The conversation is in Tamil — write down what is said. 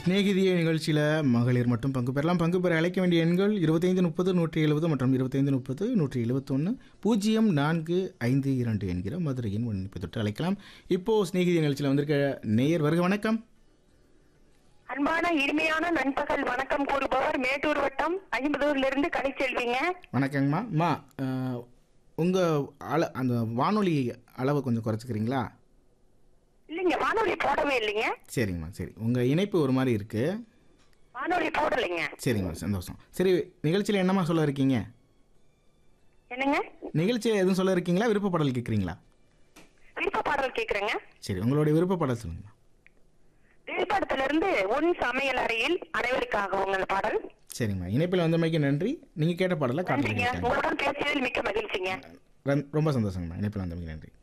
சிநேகிதிய நிகழ்ச்சியில் மகளிர் மட்டும் பங்கு பெறலாம் பங்கு பெற அழைக்க வேண்டிய எண்கள் இருபத்தைந்து முப்பது நூற்றி எழுபது மற்றும் இருபத்தைந்து முப்பது நூற்றி எழுபத்தொன்று பூஜ்ஜியம் நான்கு ஐந்து இரண்டு என்கிற மதுரையின் ஒன்றிப்பு தொட்டு அழைக்கலாம் இப்போ சிநேகிதிய நிகழ்ச்சியில் வந்திருக்க நேயர் வருக வணக்கம் அன்பான இனிமையான நண்பகல் வணக்கம் கூறுபவர் மேட்டூர் வட்டம் ஐம்பதூர்ல இருந்து கனிச்செல்விங்க வணக்கங்கம்மா அம்மா உங்கள் அள அந்த வானொலி அளவை கொஞ்சம் குறைச்சிக்கிறீங்களா இல்லைங்க வானொலி போடவே இல்லைங்க சரிங்கம்மா சரி உங்கள் இணைப்பு ஒரு மாதிரி இருக்குது வானொலி போடலைங்க சரிங்கம்மா சந்தோஷம் சரி நிகழ்ச்சியில் என்னம்மா சொல்ல இருக்கீங்க என்னங்க நிகழ்ச்சியில் எதுவும் சொல்ல இருக்கீங்களா விருப்பப்பாடல் கேட்குறீங்களா விருப்ப பாடல் கேக்குறேங்க சரி உங்களுடைய விருப்பப்பாடல் சொல்லுங்கம்மா திரைப்படத்துல இருந்து உன் சமையல் அறையில் அனைவருக்காக உங்கள் பாடல் சரிங்கம்மா இணைப்பில் வந்தமைக்கு நன்றி நீங்கள் கேட்ட பாடலை நன்றிங்க காட்டுறீங்க உங்களுடன் பேசியதில் மிக்க மகிழ்ச்சிங்க ரொம்ப சந்தோஷங்கம்மா இணைப்பில் வந்தமைக்கு நன்றி